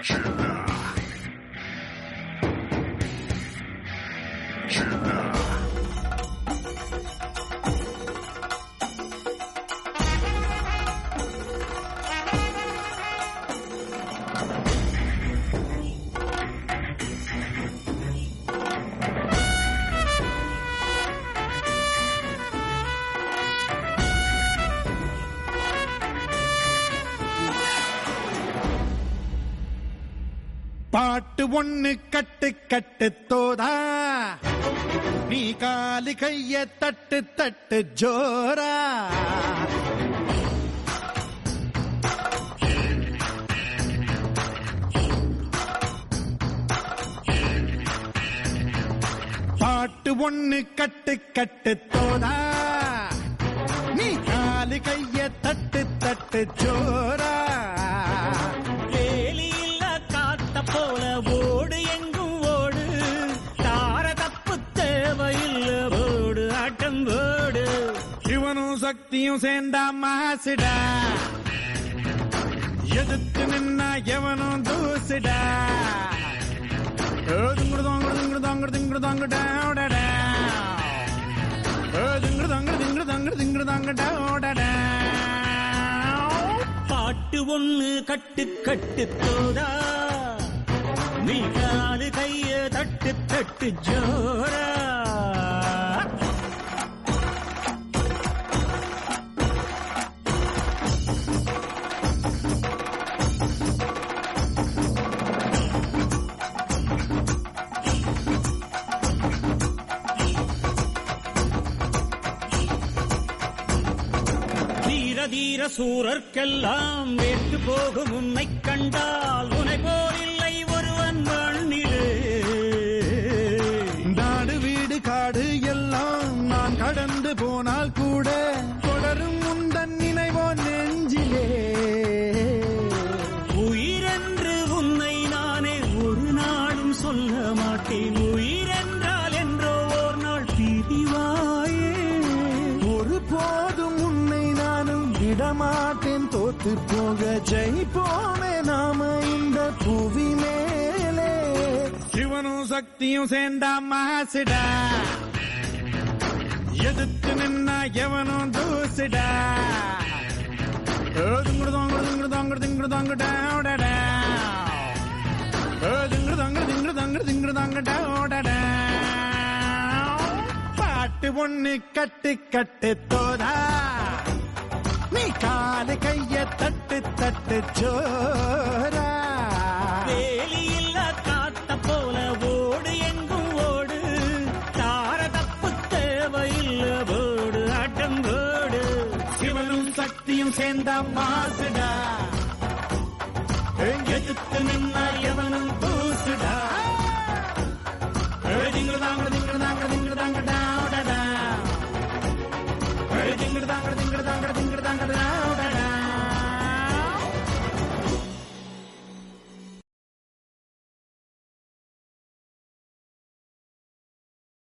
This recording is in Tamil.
பாட்டு ஒண்ணு கட்டு கட்டு தோதா நீ காலு கைய தட்டு தட்டு ஜோரா பாட்டு ஒண்ணு கட்டு கட்டு தோதா நீ காலு கைய தட்டு தட்டு ஜோரா வேலி இல்ல காத்த போல ஓடு எங்கும் ஓடு தார தப்பு தேவையில்ல ஓடு ஆட்டம் ஓடு சிவனும் சக்தியும் சேர்ந்தா மாசுடா எதிர்த்து நின்னா எவனும் தூசுடா பாட்டு ஒண்ணு கட்டு கட்டு தோதா நீ காலு கைய தட்டு தட்டு ஜோரா தீர தீர சூரர்க்கெல்லாம் வேட்டு போகும் உன்னை கண்டால் உனை போல் இல்லை ஒருவன் மண்ணிலே நாடு வீடு காடு எல்லாம் நான் கடந்து போனால் கூட தொடரும் உந்தன் நினைவோ நெஞ்சிலே உயிரென்று உன்னை நானே ஒரு நாளும் சொல்ல மாட்டேன் உயிரென்றால் என்றோ ஓர் நாள் பிரிவாயே ஒரு போதும் உன்னை நானும் விடமாட்டேன் தோத்து போக ஜெயிப்போமே நாம இந்த புவி மேலே சிவனும் சக்தியும் சேர்ந்தா மாசுடா எதிர்த்து நின்னா எவனும் தூசுடா பாட்டு ஒண்ணு கட்டு கட்டு தோதா நீ காலு கைய தட்டு தட்டு ஜோரா வேலி இல்ல காத்த போல ஓடு எங்கும் ஓடு தார தப்பு தேவையில்ல ஓடு ஆட்டம் ஓடு சிவனும் சக்தியும் சேர்ந்த மாசுடா எதிர்த்து நின்னா எவனும் தூசுடா திங்கு தாங்க திங்கு தாங்க திங்கு தாங்க டா திங்கு தாங்க திங்கு தாங்க திங்கு தாங்க